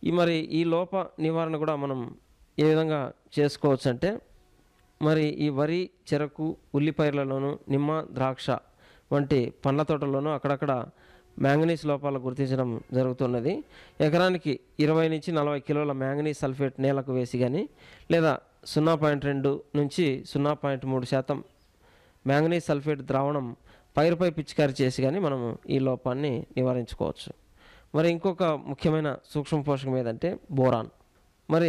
ఈ మరి ఈ లోప నివారణ కూడా మనం ఏ విధంగా చేసుకోవచ్చు అంటే మరి ఈ వరి చెరకు ఉల్లిపైర్లలోను నిమ్మ ద్రాక్ష వంటి పండ్ల తోటల్లోనూ అక్కడక్కడ మ్యాంగనీస్ లోపాలు గుర్తించడం జరుగుతున్నది ఎకరానికి ఇరవై నుంచి నలభై కిలోల మ్యాంగనీస్ సల్ఫేట్ నేలకు వేసి కానీ లేదా సున్నా పాయింట్ రెండు నుంచి సున్నా పాయింట్ మూడు శాతం మ్యాంగనీస్ సల్ఫేట్ ద్రావణం పైరుపై పిచికారి చేసి కానీ మనము ఈ లోపాన్ని నివారించుకోవచ్చు మరి ఇంకొక ముఖ్యమైన సూక్ష్మ పోషకం ఏదంటే బోరాన్ మరి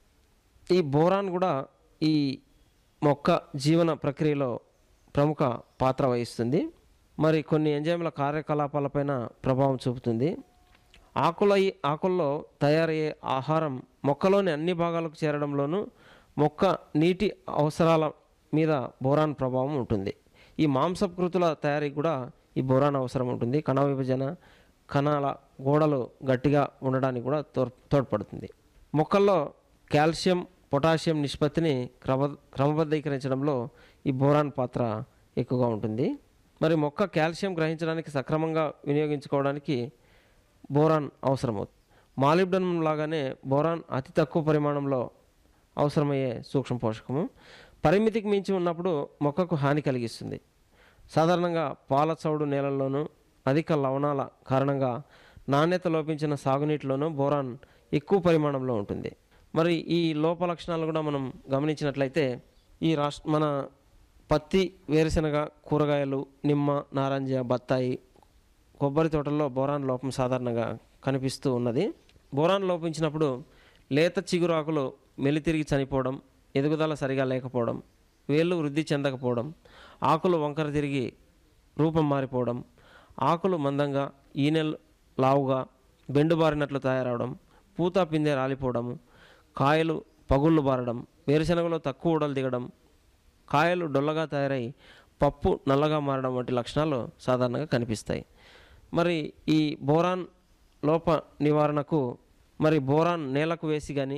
ఈ బోరాన్ కూడా ఈ మొక్క జీవన ప్రక్రియలో ప్రముఖ పాత్ర వహిస్తుంది మరి కొన్ని ఎంజైమ్ల కార్యకలాపాలపైన ప్రభావం చూపుతుంది ఆకుల ఆకుల్లో తయారయ్యే ఆహారం మొక్కలోని అన్ని భాగాలకు చేరడంలోనూ మొక్క నీటి అవసరాల మీద బోరాన్ ప్రభావం ఉంటుంది ఈ మాంసకృతుల తయారీకి కూడా ఈ బోరాన్ అవసరం ఉంటుంది కణ విభజన కణాల గోడలు గట్టిగా ఉండడానికి కూడా తోడ్ తోడ్పడుతుంది మొక్కల్లో కాల్షియం పొటాషియం నిష్పత్తిని క్రమ క్రమబద్ధీకరించడంలో ఈ బోరాన్ పాత్ర ఎక్కువగా ఉంటుంది మరి మొక్క కాల్షియం గ్రహించడానికి సక్రమంగా వినియోగించుకోవడానికి బోరాన్ అవసరమవుతుంది మాలిబ్డనం లాగానే బోరాన్ అతి తక్కువ పరిమాణంలో అవసరమయ్యే సూక్ష్మ పోషకము పరిమితికి మించి ఉన్నప్పుడు మొక్కకు హాని కలిగిస్తుంది సాధారణంగా పాల చౌడు నేలల్లోనూ అధిక లవణాల కారణంగా నాణ్యత లోపించిన సాగునీటిలోనూ బోరాన్ ఎక్కువ పరిమాణంలో ఉంటుంది మరి ఈ లోప లక్షణాలు కూడా మనం గమనించినట్లయితే ఈ రాష్ట్ర మన పత్తి వేరుశనగ కూరగాయలు నిమ్మ నారంజ బత్తాయి కొబ్బరి తోటల్లో బోరాన్ లోపం సాధారణంగా కనిపిస్తూ ఉన్నది బోరాన్ లోపించినప్పుడు లేత చిగురాకులు మెలితిరిగి చనిపోవడం ఎదుగుదల సరిగా లేకపోవడం వేళ్ళు వృద్ధి చెందకపోవడం ఆకులు వంకర తిరిగి రూపం మారిపోవడం ఆకులు మందంగా ఈనెల్ లావుగా బెండుబారినట్లు తయారవడం పూత పిందె రాలిపోవడము కాయలు పగుళ్ళు బారడం వేరుశనగలో తక్కువ ఉడలు దిగడం కాయలు డొల్లగా తయారై పప్పు నల్లగా మారడం వంటి లక్షణాలు సాధారణంగా కనిపిస్తాయి మరి ఈ బోరాన్ లోప నివారణకు మరి బోరాన్ నేలకు వేసి కానీ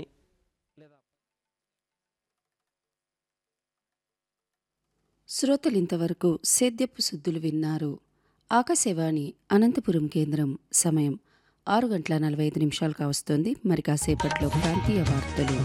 శ్రోతలింతవరకు సేద్యపు సుద్దులు విన్నారు ఆకాశవాణి అనంతపురం కేంద్రం సమయం ఆరు గంటల నలభై ఐదు నిమిషాలు కావస్తోంది మరి కాసేపట్లో ప్రాంతీయ వార్తలు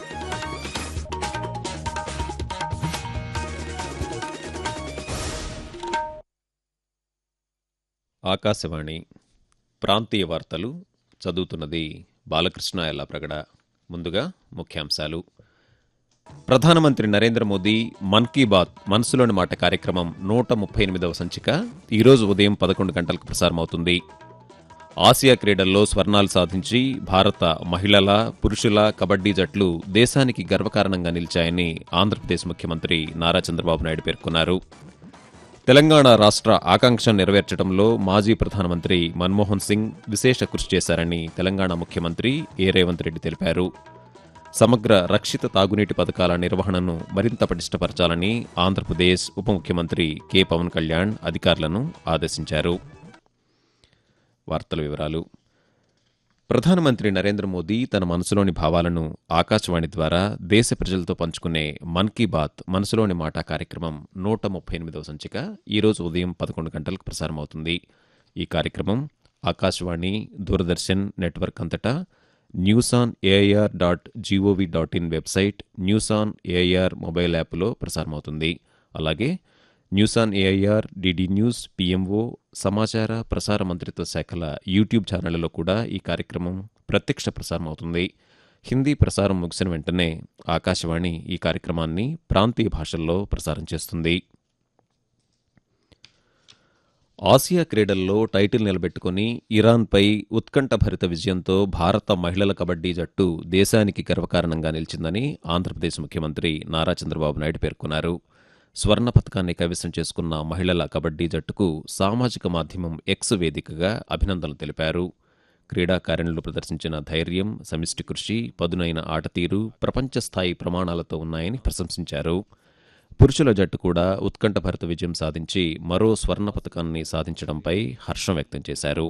ఆకాశవాణి ప్రాంతీయ వార్తలు చదువుతున్నది బాలకృష్ణ ఎల్లప్రగడ ముందుగా ముఖ్యాంశాలు ప్రధానమంత్రి నరేంద్ర మోదీ మన్ కీ బాత్ మనసులోని మాట కార్యక్రమం నూట ముప్పై ఎనిమిదవ సంచిక ఈరోజు ఉదయం పదకొండు గంటలకు ప్రసారమవుతుంది ఆసియా క్రీడల్లో స్వర్ణాలు సాధించి భారత మహిళల పురుషుల కబడ్డీ జట్లు దేశానికి గర్వకారణంగా నిలిచాయని ఆంధ్రప్రదేశ్ ముఖ్యమంత్రి నారా చంద్రబాబు నాయుడు పేర్కొన్నారు తెలంగాణ రాష్ట్ర ఆకాంక్ష నెరవేర్చడంలో మాజీ ప్రధానమంత్రి మన్మోహన్ సింగ్ విశేష కృషి చేశారని తెలంగాణ ముఖ్యమంత్రి ఏ రేవంత్ రెడ్డి తెలిపారు సమగ్ర రక్షిత తాగునీటి పథకాల నిర్వహణను మరింత పటిష్టపరచాలని ఆంధ్రప్రదేశ్ ఉప ముఖ్యమంత్రి కె పవన్ కళ్యాణ్ అధికారులను ఆదేశించారు వార్తల వివరాలు ప్రధానమంత్రి నరేంద్ర మోదీ తన మనసులోని భావాలను ఆకాశవాణి ద్వారా దేశ ప్రజలతో పంచుకునే మన్ కీ బాత్ మనసులోని మాట కార్యక్రమం నూట ముప్పై ఎనిమిదవ సంచిక ఈరోజు ఉదయం పదకొండు గంటలకు ప్రసారమవుతుంది ఈ కార్యక్రమం ఆకాశవాణి దూరదర్శన్ నెట్వర్క్ అంతటా news on AIR dot G O V dot in website news on AIR mobile యాప్లో ప్రసారమవుతుంది అలాగే news on AIR DD news PMO సమాచార ప్రసార మంత్రిత్వ శాఖల యూట్యూబ్ ఛానళ్లలో కూడా ఈ కార్యక్రమం ప్రత్యక్ష ప్రసారం అవుతుంది హిందీ ప్రసారం ముగిసిన వెంటనే ఆకాశవాణి ఈ కార్యక్రమాన్ని ప్రాంతీయ భాషల్లో ప్రసారం చేస్తుంది ఆసియా క్రీడల్లో టైటిల్ నిలబెట్టుకుని ఇరాన్పై ఉత్కంఠభరిత విజయంతో భారత మహిళల కబడ్డీ జట్టు దేశానికి గర్వకారణంగా నిలిచిందని ఆంధ్రప్రదేశ్ ముఖ్యమంత్రి నారా చంద్రబాబు నాయుడు పేర్కొన్నారు స్వర్ణ పథకాన్ని కైవసం చేసుకున్న మహిళల కబడ్డీ జట్టుకు సామాజిక మాధ్యమం ఎక్స్ వేదికగా అభినందనలు తెలిపారు క్రీడాకారిణులు ప్రదర్శించిన ధైర్యం సమిష్టి కృషి పదునైన ఆటతీరు ప్రపంచ స్థాయి ప్రమాణాలతో ఉన్నాయని ప్రశంసించారు పురుషుల జట్టు కూడా ఉత్కంఠభరిత విజయం సాధించి మరో స్వర్ణ పథకాన్ని సాధించడంపై హర్షం వ్యక్తం చేశారు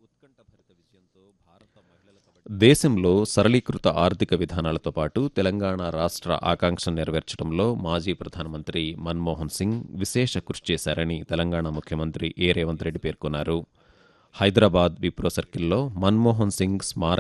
దేశంలో సరళీకృత ఆర్థిక విధానాలతో పాటు తెలంగాణ రాష్ట్ర ఆకాంక్ష నెరవేర్చడంలో మాజీ ప్రధానమంత్రి మన్మోహన్ సింగ్ విశేష కృషి చేశారని తెలంగాణ ముఖ్యమంత్రి ఏ రేవంత్ రెడ్డి పేర్కొన్నారు హైదరాబాద్ విప్రో సర్కిల్లో మన్మోహన్ సింగ్ స్మారక